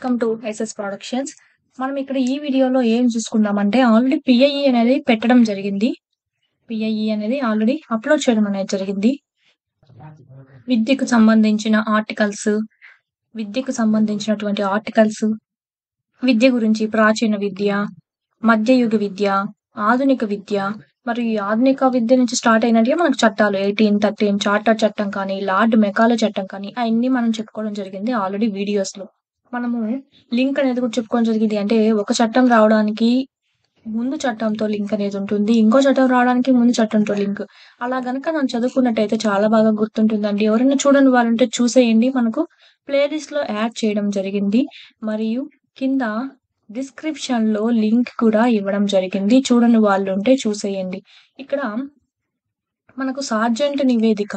Welcome to SS productions మనం ఇక్కడ ఈ వీడియోలో ఏం చూసుకుందామంటే ఆల్రెడీ పిఐఈ అనేది పెట్టడం జరిగింది పిఐఈ అనేది ఆల్రెడీ అప్లోడ్ చేయడం అనేది జరిగింది విద్యకు సంబంధించిన ఆర్టికల్స్ విద్యకు సంబంధించినటువంటి ఆర్టికల్స్ విద్య గురించి ప్రాచీన విద్య మధ్యయుగ విద్య ఆధునిక విద్య మరియు ఈ ఆధునిక విద్య నుంచి స్టార్ట్ అయినట్టుగా మనకు చట్టాలు ఎయిటీన్ థర్టీన్ చార్టర్ చట్టం కానీ లార్డ్ మెకాలో చట్టం కానీ అవన్నీ మనం చెప్పుకోవడం జరిగింది ఆల్రెడీ వీడియోస్ లో మనము లింక్ అనేది కూడా చెప్పుకోవడం జరిగింది అంటే ఒక చట్టం రావడానికి ముందు చట్టంతో లింక్ అనేది ఉంటుంది ఇంకో చట్టం రావడానికి ముందు చట్టంతో లింక్ అలా గనక మనం చదువుకున్నట్టయితే చాలా బాగా గుర్తుంటుందండి ఎవరైనా చూడని వాళ్ళంటే చూసేయండి మనకు ప్లేలిస్ట్ లో యాడ్ చేయడం జరిగింది మరియు కింద డిస్క్రిప్షన్ లో లింక్ కూడా ఇవ్వడం జరిగింది చూడని వాళ్ళు ఉంటే చూసేయండి ఇక్కడ మనకు సార్జెంట్ నివేదిక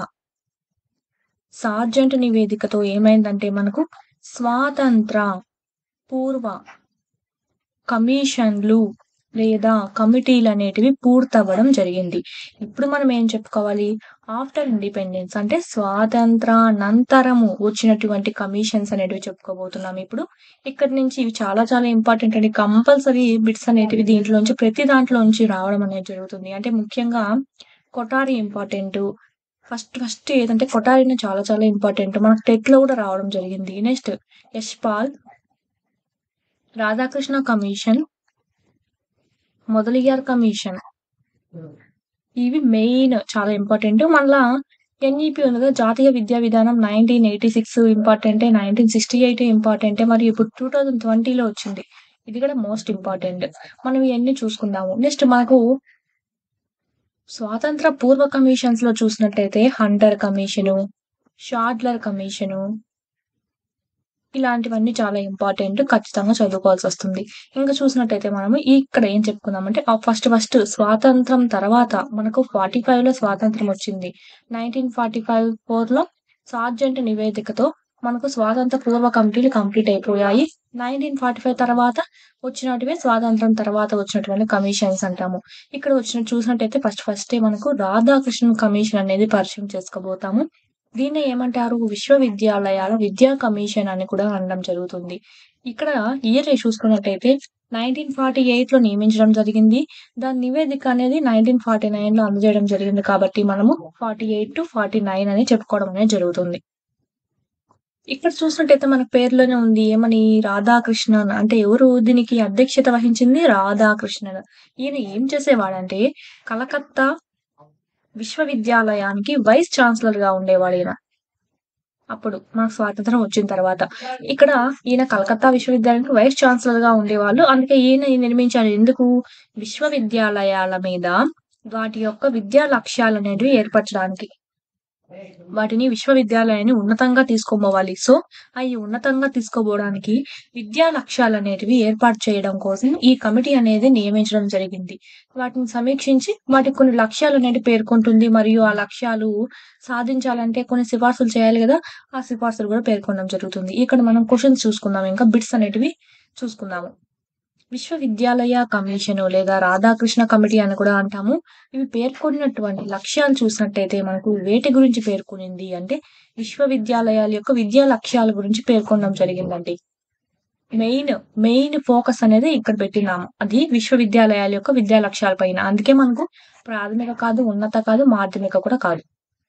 సార్జెంట్ నివేదికతో ఏమైందంటే మనకు స్వాతంత్ర పూర్వ కమిషన్లు లేదా కమిటీలు అనేటివి పూర్తవ్వడం జరిగింది ఇప్పుడు మనం ఏం చెప్పుకోవాలి ఆఫ్టర్ ఇండిపెండెన్స్ అంటే స్వాతంత్రానంతరము వచ్చినటువంటి కమిషన్స్ అనేటివి చెప్పుకోబోతున్నాం ఇప్పుడు ఇక్కడ నుంచి ఇవి చాలా చాలా ఇంపార్టెంట్ అండి కంపల్సరీ బిట్స్ అనేటివి దీంట్లోంచి ప్రతి దాంట్లోంచి రావడం అనేది జరుగుతుంది అంటే ముఖ్యంగా కొటారి ఇంపార్టెంట్ ఫస్ట్ ఫస్ట్ ఏదంటే కొటారిని చాలా చాలా ఇంపార్టెంట్ మనకు టెట్ లో కూడా రావడం జరిగింది next Yashpal Radhakrishna commission Mudaliar commission ఇవి మెయిన్ చాలా ఇంపార్టెంట్ మళ్ళా ఎన్ఈపి ఉంది కదా జాతీయ విద్యా విధానం నైన్టీన్ ఎయిటీ సిక్స్ ఇంపార్టెంటే నైన్టీన్ సిక్స్టీ ఎయిట్ ఇంపార్టెంటే మరియు ఇప్పుడు టూ థౌజండ్ ట్వంటీలో వచ్చింది ఇది కూడా మోస్ట్ ఇంపార్టెంట్ మనం ఇవన్నీ చూసుకుందాము నెక్స్ట్ మనకు స్వాతంత్ర పూర్వ కమిషన్స్ లో చూసినట్టయితే హంటర్ కమిషను షాడ్లర్ కమిషను ఇలాంటివన్నీ చాలా ఇంపార్టెంట్ ఖచ్చితంగా చదువుకోవాల్సి వస్తుంది ఇంకా చూసినట్టయితే మనము ఇక్కడ ఏం చెప్పుకుందామంటే ఫస్ట్ ఫస్ట్ స్వాతంత్రం తర్వాత మనకు ఫార్టీ ఫైవ్ లో స్వాతంత్రం వచ్చింది నైన్టీన్ ఫార్టీ ఫైవ్ ఫోర్ లో సార్జెంట్ నివేదికతో మనకు స్వాతంత్ర పూర్వ కమిటీలు కంప్లీట్ అయిపోయాయి నైన్టీన్ ఫార్టీ ఫైవ్ తర్వాత వచ్చినటివే స్వాతంత్రం తర్వాత వచ్చినటువంటి కమిషన్స్ అంటాము ఇక్కడ వచ్చిన చూసినట్టయితే ఫస్ట్ ఫస్ట్ మనకు రాధాకృష్ణన్ కమిషన్ అనేది పరిచయం చేసుకోబోతాము దీన్ని ఏమంటారు విశ్వవిద్యాలయాల విద్యా కమిషన్ అని కూడా అనడం జరుగుతుంది ఇక్కడ ఇయర్ చూసుకున్నట్టయితే నైన్టీన్ ఫార్టీ ఎయిట్ లో నియమించడం జరిగింది దాని నివేదిక అనేది నైన్టీన్ ఫార్టీ నైన్ లో అందజేయడం జరిగింది కాబట్టి మనము forty eight to forty nine అని చెప్పుకోవడం అనేది జరుగుతుంది ఇక్కడ చూసినట్టయితే మన పేరులోనే ఉంది ఏమని రాధాకృష్ణన్ అంటే ఎవరు దీనికి అధ్యక్షత వహించింది రాధాకృష్ణన్ ఈయన ఏం చేసేవాడంటే కలకత్తా విశ్వవిద్యాలయానికి వైస్ ఛాన్సలర్ గా ఉండేవాడు ఈయన అప్పుడు మనకు స్వాతంత్రం వచ్చిన తర్వాత ఇక్కడ ఈయన కలకత్తా విశ్వవిద్యాలయానికి వైస్ ఛాన్సలర్ గా ఉండేవాళ్ళు అందుకే ఈయన నిర్మించారు ఎందుకు విశ్వవిద్యాలయాల మీద వాటి యొక్క విద్యా లక్ష్యాలు అనేవి ఏర్పరచడానికి వాటిని విశ్వవిద్యాలయాన్ని ఉన్నతంగా తీసుకోపోవాలి సో అవి ఉన్నతంగా తీసుకోపోవడానికి విద్యా లక్ష్యాలు అనేటివి ఏర్పాటు చేయడం కోసం ఈ కమిటీ అనేది నియమించడం జరిగింది వాటిని సమీక్షించి వాటికి కొన్ని లక్ష్యాలు అనేవి పేర్కొంటుంది మరియు ఆ లక్ష్యాలు సాధించాలంటే కొన్ని సిఫార్సులు చేయాలి కదా ఆ సిఫార్సులు కూడా పేర్కొనడం జరుగుతుంది ఇక్కడ మనం క్వశ్చన్స్ చూసుకుందాం ఇంకా బిట్స్ అనేటివి చూసుకుందాము విశ్వవిద్యాలయ కమిషన్ లేదా రాధాకృష్ణ కమిటీ అని కూడా అంటాము ఇవి పేర్కొన్నటువంటి లక్ష్యాలు చూసినట్టయితే మనకు వేటి గురించి పేర్కొనింది అంటే విశ్వవిద్యాలయాల యొక్క విద్యా లక్ష్యాల గురించి పేర్కొనడం జరిగిందండి మెయిన్ మెయిన్ ఫోకస్ అనేది ఇక్కడ పెట్టినాము అది విశ్వవిద్యాలయాల యొక్క విద్యా లక్ష్యాల పైన అందుకే మనకు ప్రాథమిక కాదు ఉన్నత కాదు మాధ్యమిక కూడా కాదు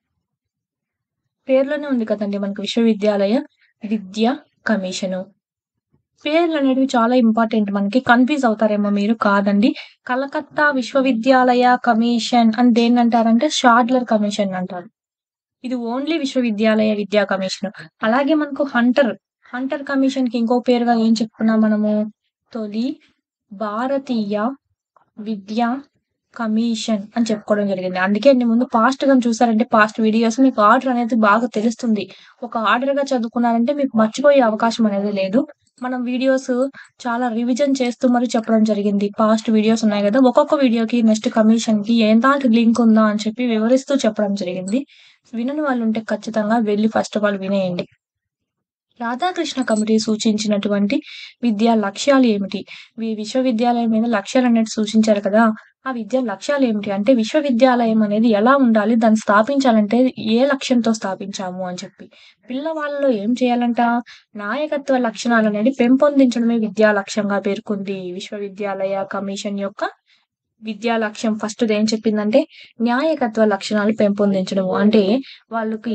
పేర్లోనే ఉంది కదండి మనకు విశ్వవిద్యాలయ విద్యా కమిషను పేర్లు అనేవి చాలా ఇంపార్టెంట్ మనకి కన్ఫ్యూజ్ అవుతారేమో మీరు కాదండి కలకత్తా విశ్వవిద్యాలయ కమిషన్ అని దేన్ని అంటారంటే షాడ్లర్ కమిషన్ అంటారు ఇది ఓన్లీ విశ్వవిద్యాలయ విద్యా కమిషన్ అలాగే మనకు హంటర్ హంటర్ కమిషన్ కి ఇంకో పేరుగా ఏం చెప్పుకున్నాం మనము తొలి భారతీయ విద్యా కమిషన్ అని చెప్పుకోవడం జరిగింది అందుకే అండి ముందు పాస్ట్ గా చూసారంటే పాస్ట్ వీడియోస్ మీకు ఆర్డర్ అనేది బాగా తెలుస్తుంది ఒక ఆర్డర్ గా చదువుకున్నారంటే మీకు మర్చిపోయే అవకాశం అనేది లేదు మనం వీడియోస్ చాలా రివిజన్ చేస్తూ మరి చెప్పడం జరిగింది పాస్ట్ వీడియోస్ ఉన్నాయి కదా ఒక్కొక్క వీడియోకి నెక్స్ట్ కమిషన్ కి ఎంతాటి లింక్ ఉందా అని చెప్పి వివరిస్తూ చెప్పడం జరిగింది వినని వాళ్ళు ఉంటే ఖచ్చితంగా వెళ్ళి ఫస్ట్ ఆఫ్ ఆల్ వినేయండి రాధాకృష్ణ కమిటీ సూచించినటువంటి విద్యా లక్ష్యాలు ఏమిటి? వి విశ్వవిద్యాలయం మీద లక్ష్యాలనేవి సూచించారు కదా! ఆ విద్యా లక్ష్యాలు ఏమిటి? అంటే విశ్వవిద్యాలయం అనేది ఎలా ఉండాలి? దాన్ని స్థాపించాలంటే ఏ లక్ష్యంతో స్థాపించాము అని చెప్పి. పిల్లవాళ్ళలో ఏం చేయాలంట? నాయకత్వ లక్షణాలనేవి పెంపొందించడమే విద్యా లక్ష్యంగా పేర్కొంది. విశ్వవిద్యాలయ కమిషన్ యొక్క విద్యా లక్ష్యం ఫస్ట్‌ది ఏం చెప్పిందంటే న్యాయకత్వ లక్షణాలు పెంపొందించడము. అంటే వాళ్ళకి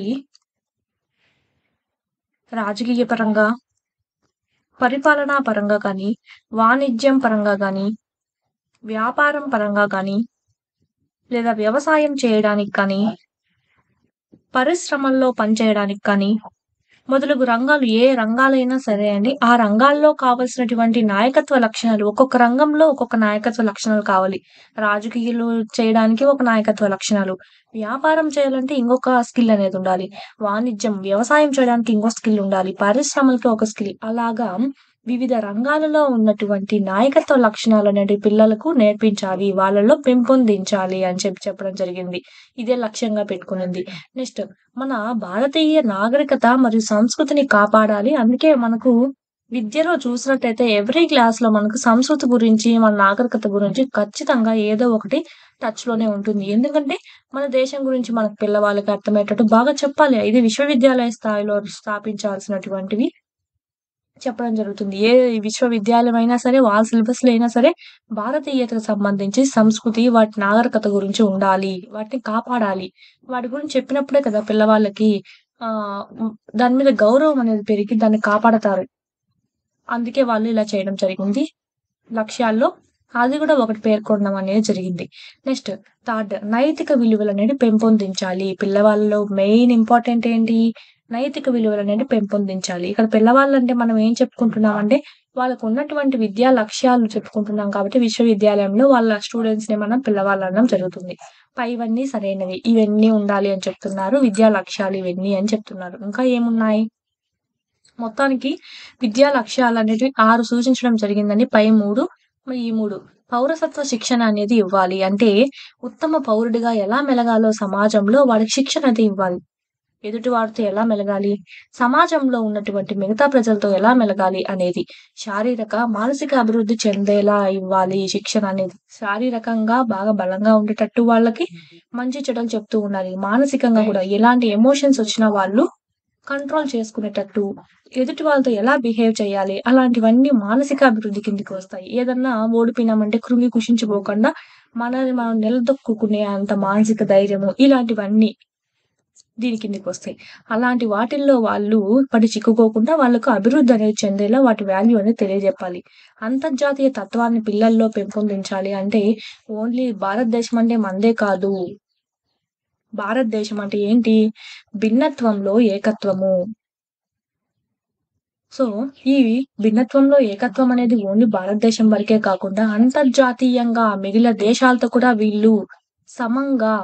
రాజకీయ పరంగా, పరిపాలనా పరంగా కానీ, వాణిజ్యం పరంగా గానీ, వ్యాపారం పరంగా గానీ, లేదా వ్యవసాయం చేయడానికి కానీ, పరిశ్రమల్లో పనిచేయడానికి కానీ, మొదలగు రంగాలు ఏ రంగాలైనా సరే అండి. ఆ రంగాల్లో కావాల్సినటువంటి నాయకత్వ లక్షణాలు ఒక్కొక్క రంగంలో ఒక్కొక్క నాయకత్వ లక్షణాలు కావాలి. రాజకీయాలు చేయడానికి ఒక నాయకత్వ లక్షణాలు, వ్యాపారం చేయాలంటే ఇంకొక స్కిల్ అనేది ఉండాలి. వాణిజ్యం, వ్యవసాయం చేయడానికి ఇంకో స్కిల్ ఉండాలి. పరిశ్రమలకి ఒక స్కిల్ అలాగా వివిధ రంగాలలో ఉన్నటువంటి నాయకత్వ లక్షణాలనేటివి పిల్లలకు నేర్పించాలి. వాళ్ళలో పెంపొందించాలి అని చెప్పి చెప్పడం జరిగింది. ఇదే లక్ష్యంగా పెట్టుకునింది. నెక్స్ట్ మన భారతీయ నాగరికత మరియు సంస్కృతిని కాపాడాలి. అందుకే మనకు విద్యలో చూసినట్టయితే ఎవ్రీ క్లాస్‌లో మనకు సంస్కృతి గురించి, మన నాగరికత గురించి ఖచ్చితంగా ఏదో ఒకటి టచ్‌లోనే ఉంటుంది. ఎందుకంటే మన దేశం గురించి మన పిల్లవాళ్ళకి అర్థమయ్యేటట్టు బాగా చెప్పాలి. ఇది విశ్వవిద్యాలయ స్థాయిలో స్థాపించాల్సినటువంటివి చెప్పడం జరుగుతుంది. ఏ విశ్వవిద్యాలయం అయినా సరే వాళ్ళ సిలబస్‌లో అయినా సరే భారతీయతకు సంబంధించి సంస్కృతి, వాటి నాగరికత గురించి ఉండాలి. వాటిని కాపాడాలి. వాటి గురించి చెప్పినప్పుడే కదా పిల్లవాళ్ళకి ఆహ్, హ్మ్. దాని మీద గౌరవం అనేది పెరిగి దాన్ని కాపాడతారు. అందుకే వాళ్ళు ఇలా చేయడం జరిగింది. లక్ష్యాల్లో అది కూడా ఒకటి పేర్కొనడం అనేది జరిగింది. నెక్స్ట్ థర్డ్ నైతిక విలువలనేవి పెంపొందించాలి. పిల్లవాళ్ళలో మెయిన్ ఇంపార్టెంట్ ఏంటి? నైతిక విలువలనేవి పెంపొందించాలి. ఇక్కడ పిల్లవాళ్ళంటే మనం ఏం చెప్పుకుంటున్నామంటే వాళ్ళకు ఉన్నటువంటి విద్యా లక్ష్యాలు చెప్పుకుంటున్నాం కాబట్టి విశ్వవిద్యాలయంలో వాళ్ళ స్టూడెంట్స్‌ని మనం పిల్లవాళ్ళు అనడం జరుగుతుంది. పైవన్నీ సరైనవి. ఇవన్నీ ఉండాలి అని చెప్తున్నారు. విద్యా లక్ష్యాలు ఇవన్నీ అని చెప్తున్నారు. ఇంకా ఏమున్నాయి? మొత్తానికి విద్యా లక్ష్యాలనేటివి 6 సూచించడం జరిగిందండి. పై 3 మరి ఈ 3 పౌరసత్వ శిక్షణ అనేది ఇవ్వాలి. అంటే ఉత్తమ పౌరుడిగా ఎలా మెలగాలో సమాజంలో వాడికి శిక్షణ అనేది ఇవ్వాలి. ఎదుటి వారితో ఎలా మెలగాలి? సమాజంలో ఉన్నటువంటి మిగతా ప్రజలతో ఎలా మెలగాలి అనేది శారీరక, మానసిక అభివృద్ధి చెందేలా ఇవ్వాలి ఈ శిక్షణ అనేది. శారీరకంగా బాగా బలంగా ఉండేటట్టు వాళ్ళకి మంచి చెడులు చెప్తూ ఉండాలి. మానసికంగా కూడా ఎలాంటి ఎమోషన్స్ వచ్చినా వాళ్ళు కంట్రోల్ చేసుకునేటట్టు, ఎదుటి వాళ్ళతో ఎలా బిహేవ్ చేయాలి? అలాంటివన్నీ మానసిక అభివృద్ధి కిందకి వస్తాయి. ఏదన్నా ఓడిపోయినామంటే కృంగి కృషించిపోకుండా మనల్ని మనం నిలదొక్కుకునే అంత మానసిక ధైర్యము ఇలాంటివన్నీ దీని కిందకొస్తాయి. అలాంటి వాటిల్లో వాళ్ళు పడి చిక్కుకోకుండా వాళ్ళకు అభివృద్ధి అనేది చెందేలా వాటి వాల్యూ అనేది తెలియజెప్పాలి. అంతర్జాతీయ తత్వాన్ని పిల్లల్లో పెంపొందించాలి అంటే ఓన్లీ భారతదేశం అంటే మనదే కాదు. భారతదేశం అంటే ఏంటి? భిన్నత్వంలో ఏకత్వము. సో, ఈ భిన్నత్వంలో ఏకత్వం అనేది ఓన్లీ భారతదేశం వరకే కాకుండా అంతర్జాతీయంగా మిగిలిన దేశాలతో కూడా వీళ్ళు సమంగా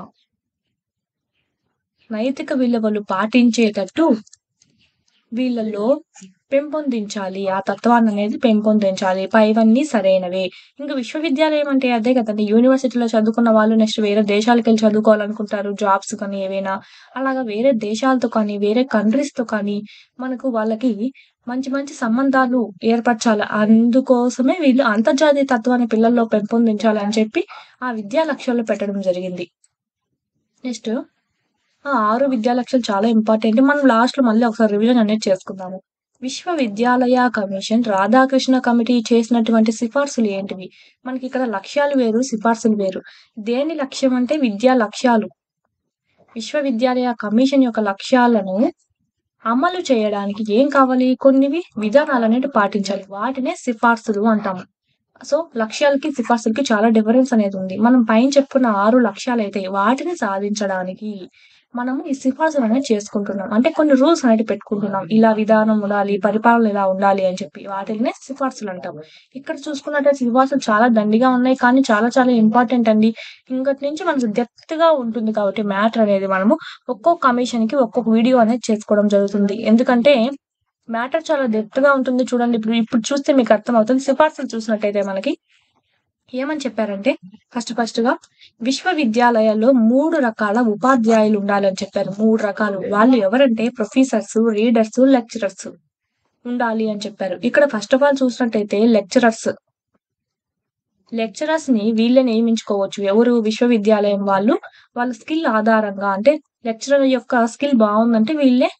నైతిక విలువలు పాటించేటట్టు వీళ్ళలో పెంపొందించాలి. ఆ తత్వాన్ననేది పెంపొందించాలి. పైవన్నీ సరైనవే. ఇంక విశ్వవిద్యాలయం అంటే అదే కదండీ! యూనివర్సిటీలో చదువుకున్న వాళ్ళు నెక్స్ట్ వేరే దేశాలకెళ్ళి చదువుకోవాలనుకుంటారు. జాబ్స్ కానీ ఏవైనా. అలాగా వేరే దేశాలతో కానీ, వేరే కంట్రీస్‌తో కానీ మనకు వాళ్ళకి మంచి మంచి సంబంధాలు ఏర్పరచాలి. అందుకోసమే వీళ్ళు అంతర్జాతీయ తత్వాన్ని పిల్లల్లో పెంపొందించాలని చెప్పి ఆ విద్యా లక్ష్యాల్లో పెట్టడం జరిగింది. నెక్స్ట్ ఆ 6 విద్యా లక్ష్యాలు చాలా ఇంపార్టెంట్. మనం లాస్ట్‌లో మళ్ళీ ఒకసారి రివిజన్ అనేది చేసుకుందాము. విశ్వవిద్యాలయ కమిషన్ రాధాకృష్ణ కమిటీ చేసినటువంటి సిఫార్సులు ఏంటివి? మనకిక్కడ లక్ష్యాలు వేరు, సిఫార్సులు వేరు. దేని లక్ష్యం అంటే విద్యా లక్ష్యాలు. విశ్వవిద్యాలయ కమిషన్ యొక్క లక్ష్యాలను అమలు చేయడానికి ఏం కావాలి? కొన్నివి విధానాలనేటివి పాటించాలి. వాటినే సిఫార్సులు అంటాము. సో, లక్ష్యాలకి, సిఫార్సులకి చాలా డిఫరెన్స్ అనేది ఉంది. మనం పైన చెప్పుకున్న 6 లక్ష్యాలైతే వాటిని సాధించడానికి మనము ఈ సిఫార్సులు అనేవి చేసుకుంటున్నాం. అంటే కొన్ని రూల్స్ అనేటివి పెట్టుకుంటున్నాం. ఇలా విధానం ఉండాలి, పరిపాలన ఇలా ఉండాలి అని చెప్పి వాటిల్నే సిఫార్సులు అంటాం. ఇక్కడ చూసుకున్నట్టయితే సిఫార్సులు చాలా దండిగా ఉన్నాయి. కానీ చాలా చాలా ఇంపార్టెంట్ అండి. ఇంగటి నుంచి మనకు డెప్త్‌గా ఉంటుంది కాబట్టి మ్యాటర్ అనేది మనము ఒక్కో కమిషన్‌కి ఒక్కొక్క వీడియో అనేది చేసుకోవడం జరుగుతుంది. ఎందుకంటే మ్యాటర్ చాలా డెప్త్‌గా ఉంటుంది. చూడండి ఇప్పుడు ఇప్పుడు చూస్తే మీకు అర్థమవుతుంది. సిఫార్సులు చూసినట్టయితే మనకి ఏమని చెప్పారంటే ఫస్ట్ ఫస్ట్‌గా విశ్వవిద్యాలయాల్లో 3 రకాల ఉపాధ్యాయులు ఉండాలని చెప్పారు. 3 రకాలు. వాళ్ళు ఎవరంటే ప్రొఫెసర్స్, రీడర్స్, లెక్చరర్స్. ఉండాలి అని చెప్పారు. ఇక్కడ ఫస్ట్ ఆఫ్ ఆల్ చూసినట్టయితే లెక్చరర్స్ లెక్చరర్స్‌ని వీళ్ళే నియమించుకోవచ్చు. ఎవరు? విశ్వవిద్యాలయం వాళ్ళు. వాళ్ళ స్కిల్ ఆధారంగా అంటే లెక్చరర్ యొక్క స్కిల్ బావుందంటే వీళ్ళే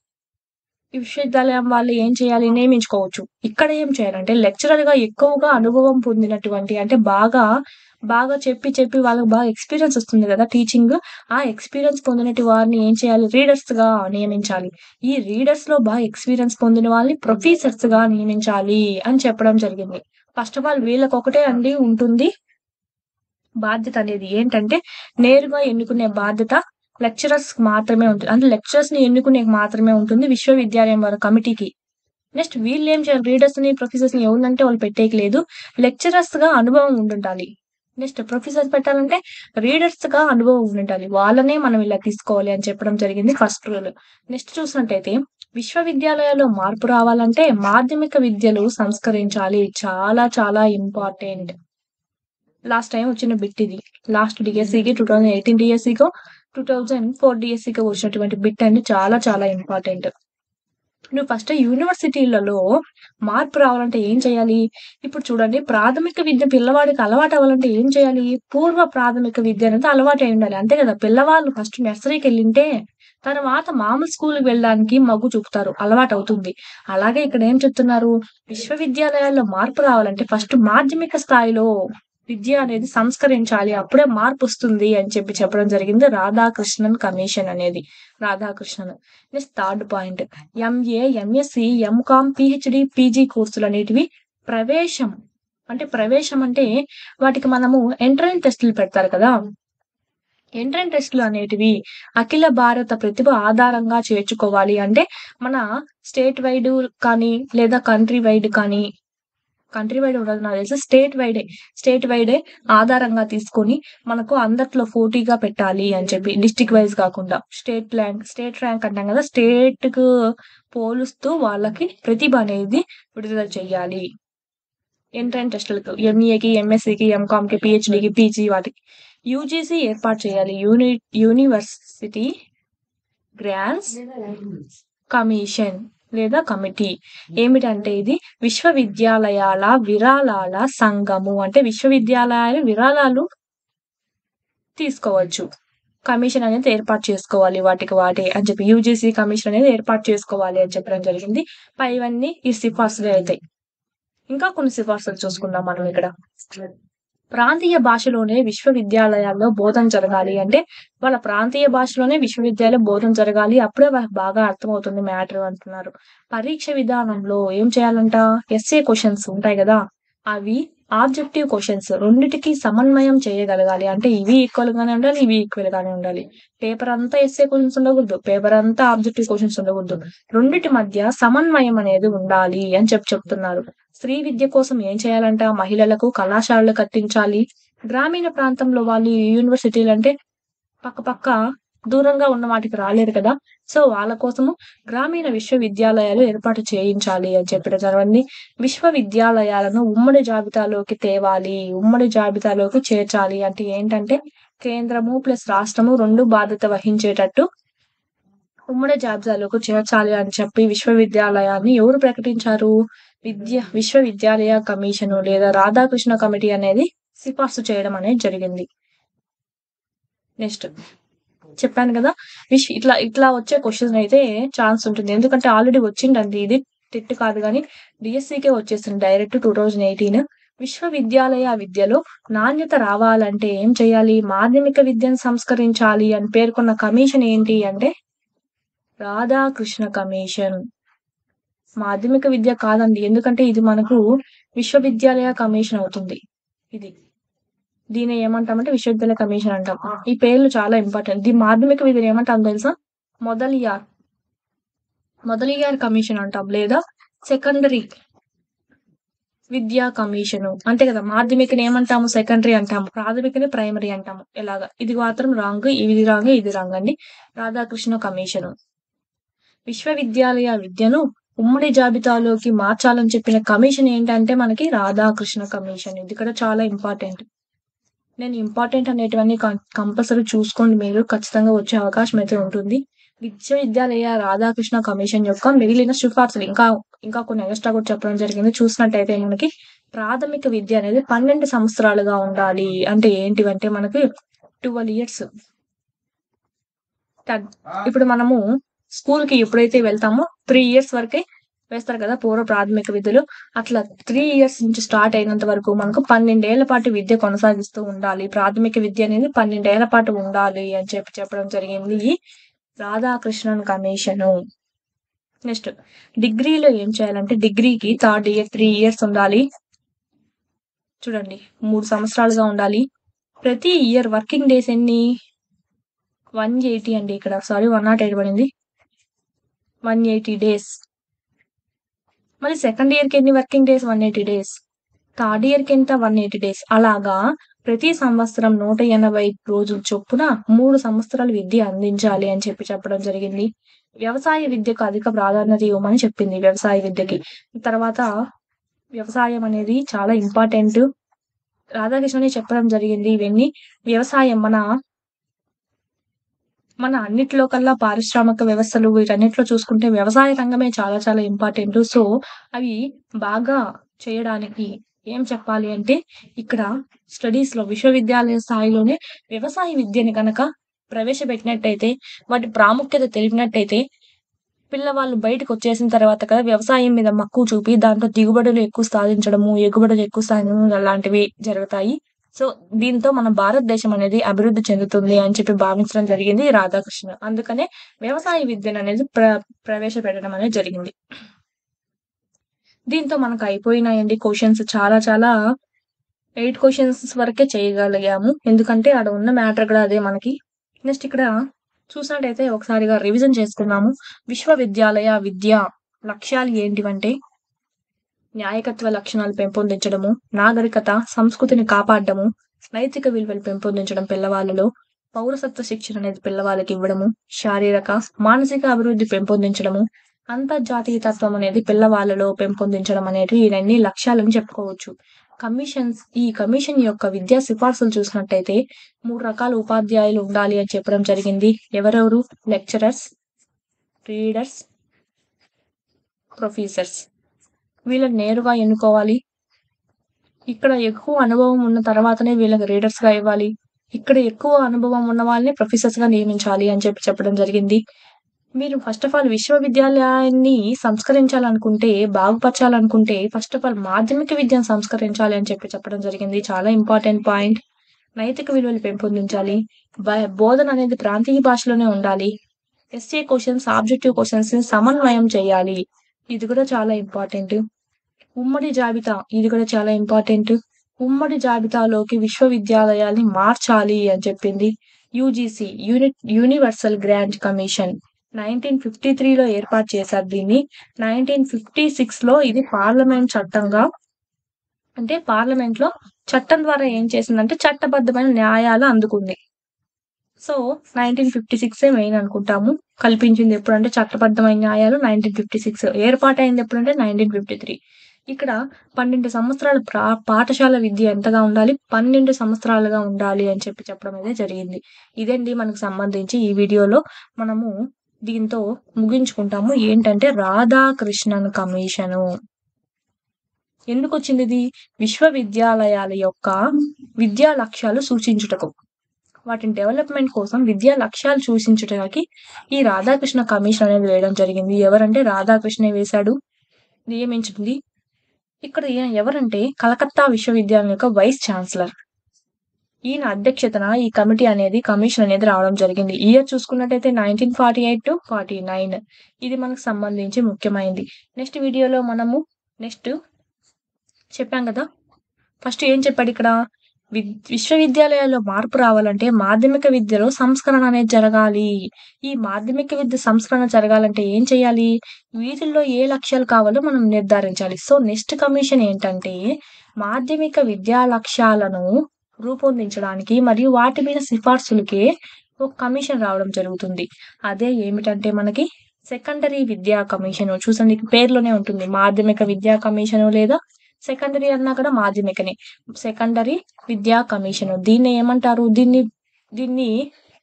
ఈ విశ్వవిద్యాలయం వాళ్ళు ఏం చేయాలి? నియమించుకోవచ్చు. ఇక్కడ ఏం చేయాలంటే లెక్చరర్‌గా ఎక్కువగా అనుభవం పొందినటువంటి అంటే బాగా, బాగా చెప్పి, చెప్పి వాళ్ళకి బాగా ఎక్స్‌పీరియన్స్ వస్తుంది గదా! టీచింగ్. ఆ ఎక్స్‌పీరియన్స్ పొందినటి వారిని ఏం చేయాలి? రీడర్స్‌గా నియమించాలి. ఈ రీడర్స్‌లో బాగా ఎక్స్‌పీరియన్స్ పొందిన వాళ్ళని ప్రొఫెసర్స్‌గా నియమించాలి అని చెప్పడం జరిగింది. ఫస్ట్ ఆఫ్ ఆల్ వీళ్ళకొకటే అండి ఉంటుంది బాధ్యత అనేది. ఏంటంటే నేరుగా ఎన్నుకునే బాధ్యత లెక్చరర్స్‌కి మాత్రమే ఉంటుంది. అంటే లెక్చరర్స్‌ని ఎన్నుకునేకి మాత్రమే ఉంటుంది విశ్వవిద్యాలయం వారి కమిటీకి. నెక్స్ట్ వీళ్ళేం చేయాలి? రీడర్స్‌ని, ప్రొఫెసర్స్‌ని ఎవరినంటే వాళ్ళు పెట్టేకి లేదు. లెక్చరర్స్‌గా అనుభవం ఉండుండాలి. నెక్స్ట్ ప్రొఫెసర్స్ పెట్టాలంటే రీడర్స్‌గా అనుభవం ఉండుండాలి. వాళ్ళనే మనం ఇలా తీసుకోవాలి అని చెప్పడం జరిగింది ఫస్ట్ రూల్. నెక్స్ట్ చూసినట్టయితే విశ్వవిద్యాలయాల్లో మార్పు రావాలంటే మాధ్యమిక విద్యలు సంస్కరించాలి. చాలా చాలా ఇంపార్టెంట్. లాస్ట్ టైమ్ వచ్చిన బిట్ ఇది. లాస్ట్ డీఎస్సీకి 2018 డీఎస్సీకో, 2004 డీఎస్సీకో వచ్చినటువంటి బిట్ అండి. చాలా చాలా ఇంపార్టెంట్. నువ్వు ఫస్ట్ యూనివర్సిటీలలో మార్పు రావాలంటే ఏం చేయాలి? ఇప్పుడు చూడండి ప్రాథమిక విద్య పిల్లవాడికి అలవాటవ్వాలంటే ఏం చేయాలి? పూర్వ ప్రాథమిక విద్య అనేది అలవాటై ఉండాలి. అంతే గదా! పిల్లవాళ్ళు ఫస్ట్ నర్సరీకెళ్ళింటే తర్వాత మామూలు స్కూలుకి వెళ్ళడానికి మొగ్గు చూపుతారు. అలవాటవుతుంది. అలాగే ఇక్కడ ఏం చెప్తున్నారు? విశ్వవిద్యాలయాల్లో మార్పు రావాలంటే ఫస్ట్ మాధ్యమిక స్థాయిలో విద్య అనేది సంస్కరించాలి. అప్పుడే మార్పొస్తుంది అని చెప్పి చెప్పడం జరిగింది. రాధాకృష్ణన్ కమిషన్ అనేది. Radhakrishnan. Next third point MA, MSc, MCom, PhD, PG కోర్సులనేటివి ప్రవేశం అంటే ప్రవేశం అంటే వాటికి మనము ఎంట్రన్స్ టెస్టులు పెడతారు కదా! ఎంట్రన్స్ టెస్టులు అనేటివి అఖిల భారత ప్రతిభ ఆధారంగా చేర్చుకోవాలి. అంటే మన స్టేట్ వైడ్ కానీ లేదా కంట్రీ వైడ్ కానీ కంట్రీ వైడ్ ఉండదు నాకు తెలిసి స్టేట్ వైడే. స్టేట్ వైడే ఆధారంగా తీసుకొని మనకు అందట్లో పోటీగా పెట్టాలి అని చెప్పి డిస్ట్రిక్ట్ వైస్ కాకుండా స్టేట్ ర్యాంక్ స్టేట్ ర్యాంక్ అంటాం కదా! స్టేట్‌కు పోలుస్తూ వాళ్ళకి ప్రతిభ అనేది విడుదల చేయాలి. ఎంట్రన్స్ టెస్టులకు ఎంఈఏకి, ఎంఎస్సీకి, ఎంకామ్‌కి, పీహెచ్‌డీకి, పీజీ వాటికి. యూజీసీ ఏర్పాటు చేయాలి. యూని యూనివర్సిటీ గ్రాంట్స్ కమిషన్ లేదా కమిటీ. ఏమిటంటే ఇది విశ్వవిద్యాలయాల విరాళాల సంఘము. అంటే విశ్వవిద్యాలయాలు విరాళాలు తీసుకోవచ్చు. కమిషన్ అనేది ఏర్పాటు చేసుకోవాలి వాటికి వాటే అని చెప్పి యూజీసీ కమిషన్ అనేది ఏర్పాటు చేసుకోవాలి అని చెప్పడం జరిగింది. పైవన్నీ ఈ సిఫార్సులే అయితాయి. ఇంకా కొన్ని సిఫార్సులు చూసుకుందాం మనం ఇక్కడ. ప్రాంతీయ భాషలోనే విశ్వవిద్యాలయాల్లో బోధన జరగాలి. అంటే వాళ్ళ ప్రాంతీయ భాషలోనే విశ్వవిద్యాలయం బోధన జరగాలి. అప్పుడే వాళ్ళకి బాగా అర్థమవుతుంది మ్యాటర్ అంటున్నారు. పరీక్ష విధానంలో ఏం చేయాలంట? ఎస్సే క్వెషన్స్ ఉంటాయి గదా! అవి ఆబ్జెక్టివ్ క్వెషన్స్ రెండిటికి సమన్వయం చేయగలగాలి. అంటే ఇవి ఈక్వల్ గానే ఉండాలి. ఇవి ఈక్వల్ గానే ఉండాలి. పేపర్ అంతా ఎస్సే క్వెషన్స్ ఉండకూడదు. పేపర్ అంతా ఆబ్జెక్టివ్ క్వెషన్స్ ఉండకూడదు. రెండిటి మధ్య సమన్వయం అనేది ఉండాలి అని చెప్పి చెప్తున్నారు. స్త్రీ విద్య కోసం ఏం చేయాలంట? మహిళలకు కళాశాలలు కట్టించాలి. గ్రామీణ ప్రాంతంలో వాళ్ళు యూనివర్సిటీలంటే పక్క పక్క దూరంగా ఉన్న వాటికి రాలేరు కదా! సో వాళ్ళ కోసము గ్రామీణ విశ్వవిద్యాలయాలు ఏర్పాటు చేయించాలి అని చెప్పడం జరిగింది. విశ్వవిద్యాలయాలను ఉమ్మడి జాబితాలోకి తేవాలి. ఉమ్మడి జాబితాలోకి చేర్చాలి. అంటే ఏంటంటే కేంద్రము ప్లస్ రాష్ట్రము 2 బాధ్యత వహించేటట్టు ఉమ్మడి జాబితాలోకి చేర్చాలి అని చెప్పి విశ్వవిద్యాలయాన్ని ఎవరు ప్రకటించారు? విద్య విశ్వవిద్యాలయ కమిషను లేదా రాధాకృష్ణ కమిటీ అనేది సిఫార్సు చేయడం అనేది జరిగింది. నెక్స్ట్ చెప్పాను గదా! విష్ ఇట్లా ఇట్లా వచ్చే క్వెషన్ అయితే ఛాన్స్ ఉంటుంది. ఎందుకంటే ఆల్రెడీ వచ్చిందండి ఇది. టెట్ కాదు గానీ డీఎస్సీకే వచ్చేసింది డైరెక్ట్ 2018. విశ్వవిద్యాలయ విద్యలో నాణ్యత రావాలంటే ఏం చేయాలి? మాధ్యమిక విద్యను సంస్కరించాలి అని పేర్కొన్న కమిషన్ ఏంటి అంటే రాధాకృష్ణ కమిషన్. మాధ్యమిక విద్య కాదండి. ఎందుకంటే ఇది మనకు విశ్వవిద్యాలయ కమిషన్ అవుతుంది. ఇది. దీన్ని ఏమంటామంటే విశ్వవిద్యాలయ కమిషన్ అంటాం. ఈ పేర్లు చాలా ఇంపార్టెంట్. ఈ మాధ్యమిక విద్యను ఏమంటాం తెలుసా? మొదలియార్. మొదలియార్ కమిషన్ అంటాం. లేదా సెకండరీ విద్యా కమిషను. అంతే కదా! మాధ్యమికని ఏమంటాము? సెకండరీ అంటాము. ప్రాథమికని ప్రైమరీ అంటాము. ఇలాగ. ఇది మాత్రం రాంగ్. ఇది రాంగ్. ఇది రాంగ్ అండి. రాధాకృష్ణ కమిషను. విశ్వవిద్యాలయ విద్యను ఉమ్మడి జాబితాలోకి మార్చాలని చెప్పిన కమిషన్ ఏంటంటే మనకి రాధాకృష్ణ కమిషన్. ఇది కూడా చాలా ఇంపార్టెంట్. నేను ఇంపార్టెంట్ అనేటివన్నీ కం కంపల్సరీ చూసుకోండి మీరు. ఖచ్చితంగా వచ్చే అవకాశం అయితే ఉంటుంది. విశ్వవిద్యాలయ రాధాకృష్ణ కమిషన్ యొక్క మిగిలిన సిఫార్సులు ఇంకా ఇంకా కొన్ని ఎక్స్ట్రా కూడా చెప్పడం జరిగింది చూసినట్టయితే మనకి ప్రాథమిక విద్య అనేది పన్నెండు సంవత్సరాలుగా ఉండాలి అంటే ఏంటివంటే మనకి ట్వెల్వ్ ఇయర్స్ ఇప్పుడు మనము స్కూల్ కి ఎప్పుడైతే వెళ్తామో త్రీ ఇయర్స్ వరకే వేస్తారు కదా పూర్వ ప్రాథమిక విద్యలు అట్లా త్రీ ఇయర్స్ నుంచి స్టార్ట్ అయినంత వరకు మనకు పన్నెండేళ్ల పాటు విద్య కొనసాగిస్తూ ఉండాలి ప్రాథమిక విద్య అనేది పన్నెండేళ్ల పాటు ఉండాలి అని చెప్పి చెప్పడం జరిగింది ఈ రాధాకృష్ణన్ కమిషను నెక్స్ట్ డిగ్రీలో ఏం చేయాలంటే డిగ్రీకి థర్డ్ ఇయర్ త్రీ ఇయర్స్ ఉండాలి చూడండి మూడు సంవత్సరాలుగా ఉండాలి ప్రతి ఇయర్ వర్కింగ్ డేస్ ఎన్ని వన్ ఎయిటీ అండి ఇక్కడ సారీ వన్ నాట్ ఎయిట్ పడింది వన్ ఎయిటీ డేస్ మళ్ళీ సెకండ్ ఇయర్కి ఎన్ని working days one eighty days third ఇయర్కి ఎంత వన్ ఎయిటీ డేస్ అలాగా ప్రతి సంవత్సరం నూట ఎనభై రోజుల చొప్పున మూడు సంవత్సరాలు విద్య అందించాలి అని చెప్పి చెప్పడం జరిగింది వ్యవసాయ విద్యకు అధిక ప్రాధాన్యత ఇవ్వమని చెప్పింది వ్యవసాయ విద్యకి తర్వాత వ్యవసాయం అనేది చాలా ఇంపార్టెంట్ రాధాకృష్ణని చెప్పడం జరిగింది ఇవన్నీ వ్యవసాయం మన మన అన్నిట్లో కల్లా పారిశ్రామిక వ్యవస్థలు వీటన్నిటిలో చూసుకుంటే వ్యవసాయ రంగమే చాలా చాలా ఇంపార్టెంట్ సో అవి బాగా చేయడానికి ఏం చెప్పాలి అంటే ఇక్కడ స్టడీస్ లో విశ్వవిద్యాలయ స్థాయిలోనే వ్యవసాయ విద్యని కనుక ప్రవేశపెట్టినట్టయితే వాటి ప్రాముఖ్యత తెలిపినట్టయితే పిల్లవాళ్ళు బయటకు వచ్చేసిన తర్వాత కదా వ్యవసాయం మీద మక్కువ చూపి దాంట్లో దిగుబడులు ఎక్కువ సాధించడము ఎగుబడులు ఎక్కువ సాధించడం అలాంటివి జరుగుతాయి సో దీంతో మన భారతదేశం అనేది అభివృద్ధి చెందుతుంది అని చెప్పి భావించడం జరిగింది రాధాకృష్ణ అందుకనే వ్యవసాయ విద్యను అనేది ప్ర ప్రవేశపెట్టడం అనేది జరిగింది దీంతో మనకు అయిపోయినాయండి క్వశ్చన్స్ చాలా చాలా ఎయిట్ క్వశ్చన్స్ వరకే చేయగలిగాము ఎందుకంటే అక్కడ ఉన్న మ్యాటర్ కూడా అదే మనకి నెక్స్ట్ ఇక్కడ చూసినట్టయితే ఒకసారిగా రివిజన్ చేసుకున్నాము విశ్వవిద్యాలయ విద్య లక్ష్యాలు ఏంటివంటే న్యాయకత్వ లక్షణాలు పెంపొందించడము నాగరికత సంస్కృతిని కాపాడడము నైతిక విలువలు పెంపొందించడం పిల్లవాళ్ళలో పౌరసత్వ శిక్షణ అనేది పిల్లవాళ్ళకి ఇవ్వడము శారీరక మానసిక అభివృద్ధి పెంపొందించడము అంతర్జాతీయ తత్వం అనేది పిల్లవాళ్ళలో పెంపొందించడం అనేది ఇవన్నీ లక్ష్యాలని చెప్పుకోవచ్చు కమిషన్స్ ఈ కమిషన్ యొక్క విద్యా సిఫార్సులు చూసినట్టయితే మూడు రకాల ఉపాధ్యాయులు ఉండాలి అని చెప్పడం జరిగింది ఎవరెవరు లెక్చరర్స్ రీడర్స్ ప్రొఫెసర్స్ వీళ్ళని నేరుగా ఎన్నుకోవాలి ఇక్కడ ఎక్కువ అనుభవం ఉన్న తర్వాతనే వీళ్ళకి రీడర్స్ గా ఇవ్వాలి ఇక్కడ ఎక్కువ అనుభవం ఉన్న వాళ్ళని ప్రొఫెసర్స్ గా నియమించాలి అని చెప్పి చెప్పడం జరిగింది మీరు ఫస్ట్ ఆఫ్ ఆల్ విశ్వవిద్యాలయాన్ని సంస్కరించాలనుకుంటే బాగుపరచాలనుకుంటే ఫస్ట్ ఆఫ్ ఆల్ మాధ్యమిక విద్యను సంస్కరించాలి అని చెప్పి చెప్పడం జరిగింది చాలా ఇంపార్టెంట్ పాయింట్ నైతిక విలువలు పెంపొందించాలి బ- బోధన అనేది ప్రాంతీయ భాషలోనే ఉండాలి ఎస్ఏ క్వశ్చన్స్ ఆబ్జెక్టివ్ క్వశ్చన్స్ ని సమన్వయం చేయాలి ఇది కూడా చాలా ఇంపార్టెంట్ ఉమ్మడి జాబితా ఇది కూడా చాలా ఇంపార్టెంట్ ఉమ్మడి జాబితాలోకి విశ్వవిద్యాలయాల్ని మార్చాలి అని చెప్పింది UGC unit universal grant commission nineteen fifty త్రీలో ఏర్పాటు చేశారు దీన్ని నైన్టీన్ ఫిఫ్టీ సిక్స్ లో ఇది పార్లమెంట్ చట్టంగా అంటే పార్లమెంట్ లో చట్టం ద్వారా ఏం చేసిందంటే చట్టబద్ధమైన న్యాయాలు అందుకుంది so nineteen fifty six main అనుకుంటాము కల్పించింది ఎప్పుడంటే చట్టబద్ధమైన న్యాయాలు నైన్టీన్ ఫిఫ్టీ సిక్స్ ఏర్పాటైంది ఎప్పుడంటే నైన్టీన్ ఫిఫ్టీ త్రీ ఇక్కడ పన్నెండు సంవత్సరాల ప్రా పాఠశాల విద్య ఎంతగా ఉండాలి పన్నెండు సంవత్సరాలుగా ఉండాలి అని చెప్పి చెప్పడం అయితే జరిగింది ఇదండి మనకు సంబంధించి ఈ వీడియోలో మనము దీంతో ముగించుకుంటాము ఏంటంటే రాధాకృష్ణన్ కమిషను ఎందుకు వచ్చింది ఇది విశ్వవిద్యాలయాల యొక్క విద్యా లక్ష్యాలు సూచించుటకు వాటిని డెవలప్మెంట్ కోసం విద్యా లక్ష్యాలు సూచించడానికి ఈ రాధాకృష్ణ కమిషన్ అనేది వేయడం జరిగింది ఎవరంటే రాధాకృష్ణ వేశాడు నియమించింది ఇక్కడ ఈయన ఎవరంటే కలకత్తా విశ్వవిద్యాలయం యొక్క వైస్ ఛాన్సలర్ ఈయన అధ్యక్షతన ఈ కమిటీ అనేది కమిషన్ అనేది రావడం జరిగింది ఇయర్ చూసుకున్నట్టయితే nineteen forty eight to forty nine ఇది మనకు సంబంధించి ముఖ్యమైనది నెక్స్ట్ వీడియోలో మనము నెక్స్ట్ చెప్పాం కదా ఫస్ట్ ఏం చెప్పాడు ఇక్కడ వి- విశ్వవిద్యాలయాల్లో మార్పు రావాలంటే మాధ్యమిక విద్యలో సంస్కరణ అనేది జరగాలి ఈ మాధ్యమిక విద్య సంస్కరణ జరగాలంటే ఏం చేయాలి వీటిల్లో ఏ లక్ష్యాలు కావాలో మనం నిర్ధారించాలి సో నెక్స్ట్ కమిషన్ ఏంటంటే మాధ్యమిక విద్యా లక్ష్యాలను రూపొందించడానికి మరియు వాటి మీద సిఫార్సులకి ఒక కమిషన్ రావడం జరుగుతుంది అదే ఏమిటంటే మనకి సెకండరీ విద్యా కమిషన్ చూసండి పేర్లోనే ఉంటుంది మాధ్యమిక విద్యా కమిషన్ లేదా సెకండరీ అన్నా కూడా మాధ్యమికనే సెకండరీ విద్యా కమిషన్ దీన్ని ఏమంటారు దీన్ని దీన్ని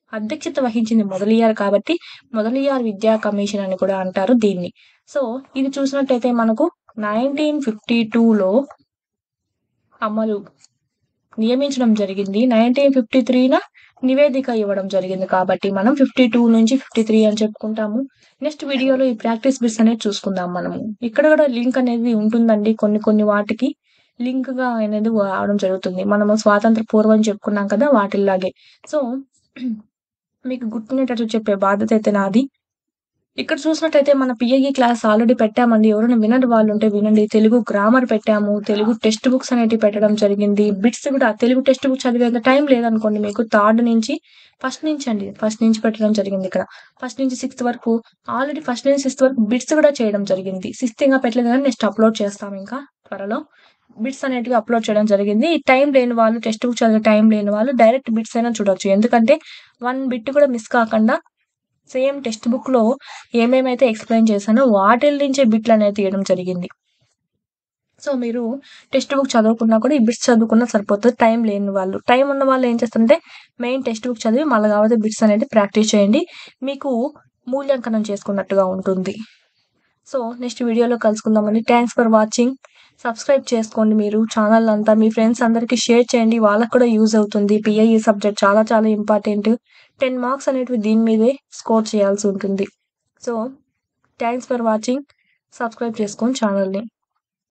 అధ్యక్షత వహించింది మొదలియార్ కాబట్టి మొదలియార్ విద్యా కమిషన్ అని కూడా అంటారు దీన్ని సో ఇది చూసినట్టయితే మనకు నైన్టీన్ ఫిఫ్టీ టూలో అమలు నియమించడం జరిగింది నైన్టీన్ ఫిఫ్టీ త్రీన నివేదిక ఇవ్వడం జరిగింది కాబట్టి మనం ఫిఫ్టీ టూ నుంచి ఫిఫ్టీ త్రీ అని చెప్పుకుంటాము నెక్స్ట్ వీడియోలో ఈ ప్రాక్టీస్ బిట్స్ అనేది చూసుకుందాం మనము ఇక్కడ కూడా లింక్ అనేది ఉంటుందండి కొన్ని కొన్ని వాటికి లింక్ గా అనేది రావడం జరుగుతుంది మనము స్వాతంత్ర పూర్వం చెప్పుకున్నాం కదా వాటిల్లాగే సో మీకు గుర్తుండేటట్టు చెప్పే బాధ్యత అయితే నాది ఇక్కడ చూసినట్టయితే మన పిఐఈ క్లాస్ ఆల్రెడీ పెట్టామండి ఎవరైనా వినండి వాళ్ళు ఉంటే వినండి తెలుగు గ్రామర్ పెట్టాము తెలుగు టెక్స్ట్ బుక్స్ అనేవి పెట్టడం జరిగింది బిట్స్ కూడా తెలుగు టెక్స్ట్ బుక్ చదివేంత టైం లేదనుకోండి మీకు థర్డ్ నుంచి ఫస్ట్ నుంచి అండి ఫస్ట్ నుంచి పెట్టడం జరిగింది ఇక్కడ ఫస్ట్ నుంచి సిక్స్త్ వరకు ఆల్రెడీ ఫస్ట్ నుంచి సిక్స్త్ వరకు బిట్స్ కూడా చేయడం జరిగింది సిక్స్త్ ఇంకా పెట్టలేదు కానీ నెక్స్ట్ అప్లోడ్ చేస్తాం ఇంకా త్వరలో బిట్స్ అనేటివి అప్లోడ్ చేయడం జరిగింది ఈ టైం లేని వాళ్ళు టెక్స్ట్ బుక్ చదివే టైం లేని వాళ్ళు డైరెక్ట్ బిట్స్ అయినా చూడొచ్చు ఎందుకంటే వన్ బిట్ కూడా మిస్ కాకుండా సేమ్ టెక్స్ట్ బుక్ లో ఏమేమైతే ఎక్స్ప్లెయిన్ చేశానో వాటి నుంచే బిట్లు అనేది తీయడం జరిగింది సో మీరు టెక్స్ట్ బుక్ చదువుకున్నా కూడా ఈ బిట్స్ చదువుకున్నా సరిపోతుంది టైం లేని వాళ్ళు టైం ఉన్న వాళ్ళు ఏం చేస్తారంటే మెయిన్ టెక్స్ట్ బుక్ చదివి మళ్ళీ కాకపోతే బిట్స్ అనేది ప్రాక్టీస్ చేయండి మీకు మూల్యాంకనం చేసుకున్నట్టుగా ఉంటుంది సో నెక్స్ట్ వీడియోలో కలుసుకుందామండి థ్యాంక్స్ ఫర్ వాచింగ్ సబ్స్క్రైబ్ చేసుకోండి మీరు ఛానల్ అంతా మీ ఫ్రెండ్స్ అందరికీ షేర్ చేయండి వాళ్ళకు కూడా యూజ్ అవుతుంది పిఐఈ సబ్జెక్ట్ చాలా చాలా ఇంపార్టెంట్ టెన్ మార్క్స్ అనేటివి దీని మీదే స్కోర్ చేయాల్సి ఉంటుంది so thanks for watching subscribe చేసుకోండి ఛానల్ని